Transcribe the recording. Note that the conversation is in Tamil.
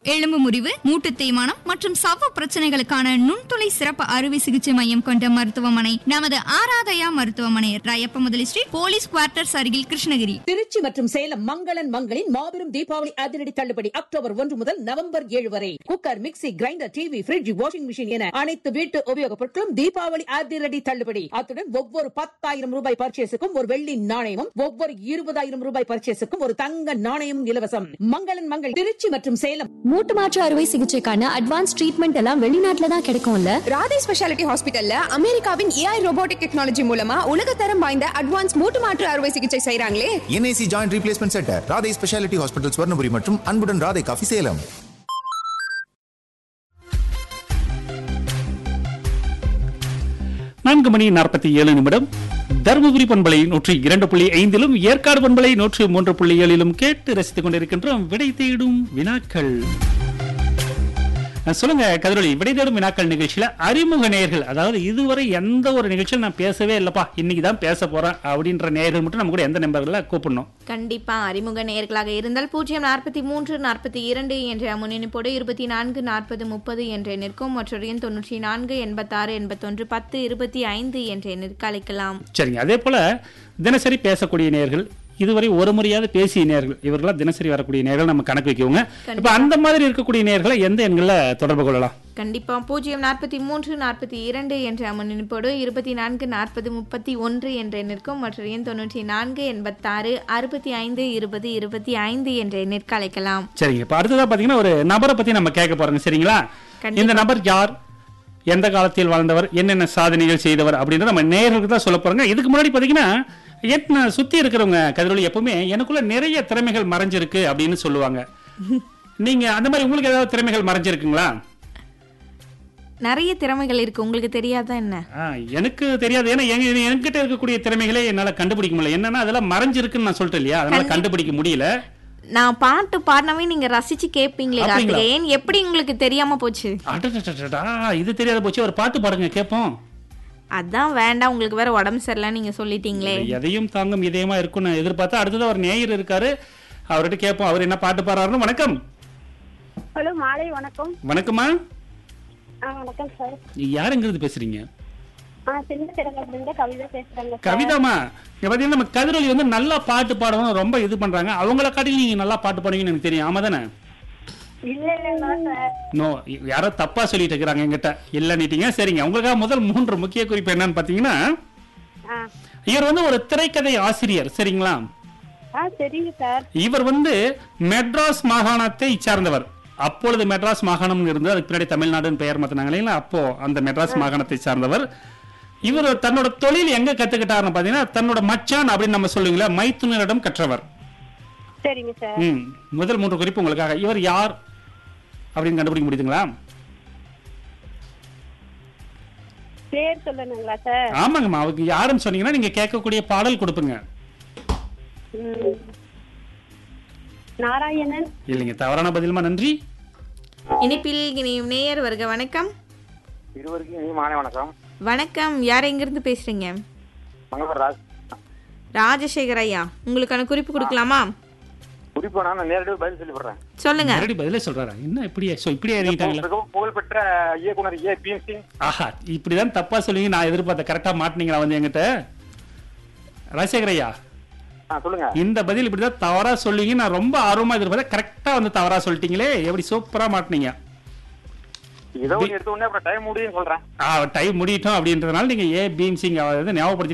எலும்பு முறிவு மூட்டு தேய்மானம் மற்றும் சவ்வு பிரச்சனைகளுக்கான நுண்துளை சிறப்பு அறுவை சிகிச்சை மையம் கொண்ட மருத்துவமனை நமது ஆராதயா மருத்துவமனை ராயப்ப முதலி ஸ்ட்ரீட் போலீஸ் குவார்ட்டர்ஸ் அருகில் கிருஷ்ணகிரி திருச்சி மற்றும் சேலம் மங்களன் மங்களின் மாபெரும் தீபாவளி அதிரடி தள்ளுபடி அக்டோபர் ஒன்று முதல் நவம்பர் ஏழு வரை cooker mixie grinder TV fridge washing machine என அனைத்து வீட்டு உபயோகப் பொருட்களும் தீபாவளி அதிரடி தள்ளுபடி அத்துடன் ஒவ்வொரு பத்தாயிரம் ரூபாய் பர்ச்சேஸுக்கும் ஒரு வெள்ளி நாணயமும் ஒவ்வொரு இருபதாயிரம் ரூபாய் பர்ச்சேஸுக்கும் ஒரு தங்க நாணயமும் இலவசம் மங்களன் மங்கள் திருச்சி மற்றும் சேலம் மூட்டு மாற்று அறுவை சிகிச்சைக்கான அட்வான்ஸ் ட்ரீட்மெண்ட் எல்லாம் வெளிநாட்டுல தான் கிடைக்கும்ல ராதே ஸ்பெஷாலிட்டி ஹாஸ்பிட்டல்ல அமெரிக்காவின் ஏஐ ரோபோட்டிக் டெக்னாலஜி மூலமா உலகத்தரம் வாய்ந்த அட்வான்ஸ் மூட்டு மாற்று அறுவை சிகிச்சை செய்றாங்களே NIC joint replacement centre Radhai speciality hospital Swarnapuri மற்றும் அன்புடன் ராதை காஃபி சேலம் நான்கு மணி நாற்பத்தி ஏழு நிமிடம் தருமபுரி பண்பலை நூற்றி இரண்டு புள்ளி ஐந்திலும் ஏற்காடு பண்பலை நூற்றி மூன்று புள்ளி ஏழிலும் கேட்டு ரசித்துக் கொண்டிருக்கின்றோம் விடை தேடும் வினாக்கள் அஹ் சொல்லுங்க கதிரொலி விடை தேடும் வினாக்கள் நிகழ்ச்சியில அறிமுக நேயர்கள் அதாவது இதுவரை எந்த ஒரு நிகழ்ச்சியில் நான் பேசவே இல்லப்பா இன்னைக்கு தான் பேச போறேன் அப்படின்ற நேயர்கள் மட்டும் நம்ம கூட எந்த நம்பர்ல கூப்பிடணும் கண்டிப்பா அறிமுக நேயர்களாக இருந்தால் பூஜ்ஜியம் நாற்பத்தி மூன்று நாற்பத்தி இரண்டு என்ற முன்னிணைப்போடு இருபத்தி நான்கு நாற்பது முப்பது என்ற எண்ணிற்கும் மற்றொரு எண் தொன்னூற்றி நான்கு எண்பத்தாறு எண்பத்தொன்று பத்து இருபத்தி ஐந்து என்ற எண்ணிற்கு அழைக்கலாம் சரிங்க அதே போல தினசரி பேசக்கூடிய நேயர்கள் இதுவரை ஒரு முறையாவது பேசிய நேர்கள் இவர்களாம் தினசரி வரக்கூடிய நேர்கள் நம்ம கணக்கு வைக்குவோங்க இப்ப அந்த மாதிரி இருக்கக்கூடிய நேர்களை எந்த எண்கள்ல தொடர்பு கொள்ளலாம் கண்டிப்பா பூஜ்ஜியம் நாற்பத்தி மூன்று நாற்பத்தி இரண்டு என்ற முன்னிணைப்போடு இருபத்தி நான்கு நாற்பது முப்பத்தி ஒன்று என்ற எண்ணிற்கும் மற்றொரு எண் தொன்னூற்றி நான்கு எண்பத்தாறு அறுபத்தி ஐந்து இருபது இருபத்தி ஐந்து என்ற எண்ணிற்கு அழைக்கலாம் சரிங்க இப்ப அடுத்ததா பாத்தீங்கன்னா ஒரு நபரை பத்தி நம்ம கேட்க போறோங்க சரிங்களா கண்டிப்பா. இந்த நபர் யார் எந்த காலத்தில் வாழ்ந்தவர் என்னென்ன சாதனைகள் செய்தவர் அப்படின்றத நம்ம நேர்களுக்கு தான் சொல்ல போறோங்க இதுக்கு முன்னாடி பாத்தீங்கன்னா என்ன சுத்தி இருக்கிறவங்க கதிரொலி எப்பவுமே எனக்குள்ள நிறைய திறமைகள் மறைஞ்சிருக்கு அப்படின்னு சொல்லுவாங்க நீங்க அந்த மாதிரி உங்களுக்கு ஏதாவது திறமைகள் மறைஞ்சிருக்குங்களா நிறைய திறமைகள் இருக்கு உங்களுக்கு தெரியாதா என்ன ஆ, எனக்கு தெரியாது ஏன்னா எங்க என்கிட்ட இருக்கக்கூடிய திறமைகளே என்னால கண்டுபிடிக்க முடியல என்னன்னா அதெல்லாம் மறைஞ்சிருக்குன்னு நான் சொல்லிட்டேன் இல்லையா அதனால கண்டுபிடிக்க முடியல நான் பாட்டு பாடினவே நீங்க ரசிச்சு கேட்பீங்களே அப்படிங்களா? கார்த்திகேயன் எப்படி உங்களுக்கு தெரியாம போச்சு அடடடடடா, இது தெரியாத போச்சு ஒரு பாட்டு பாடுங்க கேட்போம் அதான் வேண்டாம் உங்களுக்கு வேற உடம்பு சரியில்லை நீங்க சொல்லிட்டீங்களே எதையும் தாங்கும் இதயமா இருக்கும்னு எதிர்பார்த்தா அடுத்தது ஒரு நேயர் இருக்காரு அவர்கிட்ட கேட்போம் அவர் என்ன பாட்டு பாடுறாருன்னு வணக்கம் ஹலோ மாலை வணக்கம் வணக்கம்மா ஆ வணக்கம் சார் யாருங்கிறது பேசுறீங்க ஆ சின்ன திறமையிலிருந்து கவிதா பேசுறேங்க சார் கவிதாமா இங்க பாத்தீங்கன்னா நம்ம கதிரொலி வந்து நல்லா பாட்டு பாடணும் ரொம்ப இது பண்றாங்க அவங்கள காட்டிலும் நீங்க நல்லா பாட்டு பாடுவீங்கன்னு எனக்கு தெரியும் ஆமா தானே இல்ல இல்லைங்களா சார் நோ யாரோ தப்பா சொல்லிட்டு இருக்கிறாங்க என்கிட்ட இல்லன்னுட்டீங்க சரிங்க உங்களுக்காக முதல் மூன்று முக்கிய குறிப்பு என்னன்னு பாத்தீங்கன்னா ஆ இவர் வந்து ஒரு திரைக்கதை ஆசிரியர் சரிங்களா ஆ சரிங்க சார் இவர் வந்து மெட்ராஸ் மாகாணத்தை சார்ந்தவர் அப்பொழுது மெட்ராஸ் மாகாணம் இருந்து அதுக்கு பின்னாடி தமிழ்நாடுன்னு பெயர் மாத்தினாங்க இல்லைங்களா அப்போ அந்த மெட்ராஸ் மாகாணத்தை சார்ந்தவர் இவர் தன்னோட தொழில் எங்க கத்துக்கிட்டாருன்னு பாத்தீங்கன்னா தன்னோட மச்சான் அப்படின்னு நம்ம சொல்லுவீங்களா மைத்துனரிடம் கற்றவர் சரிங்க சார் ம் முதல் மூன்று குறிப்பு உங்களுக்காக இவர் யார் அப்படின்னு கண்டுபிடிக்க முடியுதுங்களா பேர் சொல்லணுங்களா சார் ஆமாங்கம்மா அவருக்கு யாருன்னு சொன்னீங்கன்னா நீங்க கேட்கக்கூடிய பாடல் கொடுப்புங்க ம். நாராயணன் இல்லைங்க தவறான பதிலுமா நன்றி இனிப்பில் இனியும் நேயர் வருக வணக்கம் இருவருக்கும் இனி மாலை வணக்கம் வணக்கம் யார் எங்கிருந்து பேசுறீங்க மங்களவர் ராஜ் ராஜசேகர் ஐயா உங்களுக்கான குறிப்பு கொடுக்கலாமா குறிப்பா நான் நேரடியாக பதில் சொல்லி விடுறேன் சொல்லுங்க நேரடி பதிலே சொல்றாரா என்ன இப்படியே so இப்படியே இறங்கிட்டாங்களா மிகவும் புகழ்பெற்ற இயக்குனர் ஏ பி எம் சிங் ஆஹா இப்படிதான் தப்பா சொல்லுவீங்க நான் எதிர்பார்த்த கரெக்டா மாட்டினீங்களா வந்து என்கிட்ட ராஜசேகர் ஐயா ஆ சொல்லுங்க இந்த பதில் இப்படிதான் தவறா சொல்லுவீங்க நான் ரொம்ப ஆர்வமா எதிர்பார்த்தேன் கரெக்டா வந்து தவறா சொல்லிட்டீங்களே எப்படி சூப்பரா மாட்டினீங்க ஏதோ ஒன்று எடுத்த உடனே அப்புறம் டைம் முடியும்னு சொல்றேன் டைம் முடியட்டும் அப்படின்றதுனால நீங்க ஏ பீம் சிங் ஞாபகப்படுத்தி